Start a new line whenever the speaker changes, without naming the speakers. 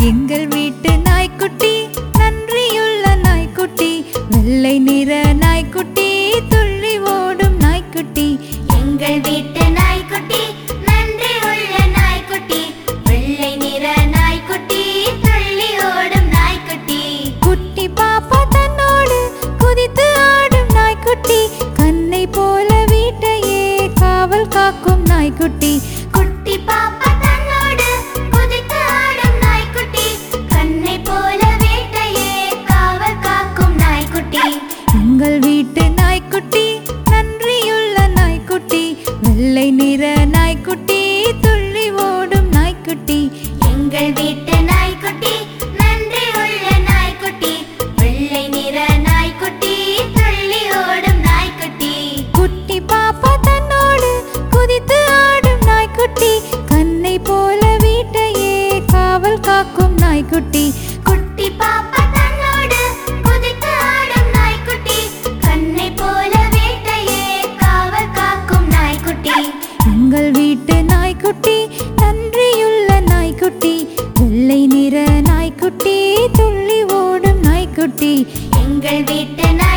எங்கள் வீட்டு நாய்க்குட்டி நன்றியுள்ள நாய்க்குட்டி வெள்ளை நிற நாய்க்குட்டி துள்ளி ஓடும் நாய்க்குட்டி
எங்கள் வீட்டு நாய்க்குட்டி நன்றி உள்ள நாய்க்குட்டி வெள்ளை நிற நாய்க்குட்டி துள்ளி ஓடும் நாய்க்குட்டி
குட்டி பாப்பா தன்னோடு குதித்து ஆடும் நாய்க்குட்டி கண்ணை போல வீட்டையே காவல் காக்கும் நாய்க்குட்டி
குட்டி பாப்பா தன்னோடு குதித்து ஆடும் நாய்க்குட்டி கண்ணை போல வீட்டையே காவல் காக்கும் நாய்க்குட்டி
எங்கள் வீட்டு நாய்க்குட்டி நன்றியுள்ள நாய்க்குட்டி வெள்ளை நிற நாய்க்குட்டி துள்ளி ஓடும் நாய்க்குட்டி
எங்கள் வீட்டு நாய்க்குட்டி நன்றி உள்ள நாய்க்குட்டி வெள்ளை நிற நாய்க்குட்டி துள்ளி ஓடும் நாய்க்குட்டி
குட்டி பாப்பா தன்னோடு குதித்து ஆடும் நாய்க்குட்டி கண்ணை போல வீட்டையே காவல் காக்கும் நாய்க்குட்டி
குட்டி பாப்பா தன்னோடு குதித்து ஆடும் நாய்க்குட்டி கண்ணை போல வீட்டையே காவல் காக்கும் நாய்க்குட்டி
எங்கள் வீட்டு நாய்க்குட்டி நன்றியுள்ள நாய்க்குட்டி வெள்ளை நிற நாய்க்குட்டி துள்ளி ஓடும் நாய்க்குட்டி
எங்கள் வீட்டு நாய்